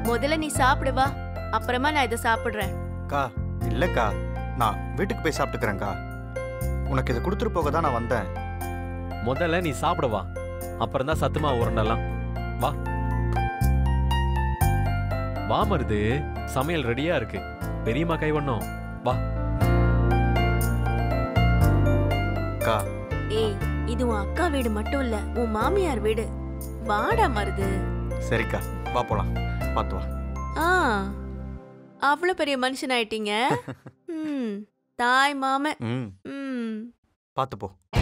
முதல்ல நீ சாப்பிடு வா அப்புறமா நான் இதை சாப்பிடுறேன் அக்கா இல்லக்கா நான் வீட்டுக்கு போய் சாப்பிட்டுக்கிறேன்க்கா உனக்கு இதை கொடுத்துட்டு போக தான் நான் வந்தேன் முதல்ல நீ சாப்பிட வா அப்புறம் தான் சத்துமா உருண்டலாம் வா வா மருது சமையல் ரெடியா இருக்கு பெரியம்மா கைவண்ணம் வா அக்கா ஏய் இது உன் அக்கா வீடு மட்டும் இல்ல உன் மாமியார் வீடு வாடா மருது சரிக்கா வா போலாம் பார்த்து வா ஆ அவ்வளவு பெரிய மனுஷன் ஆயிட்டீங்க ம் தாய் மாமன் ம் ம் பார்த்து போ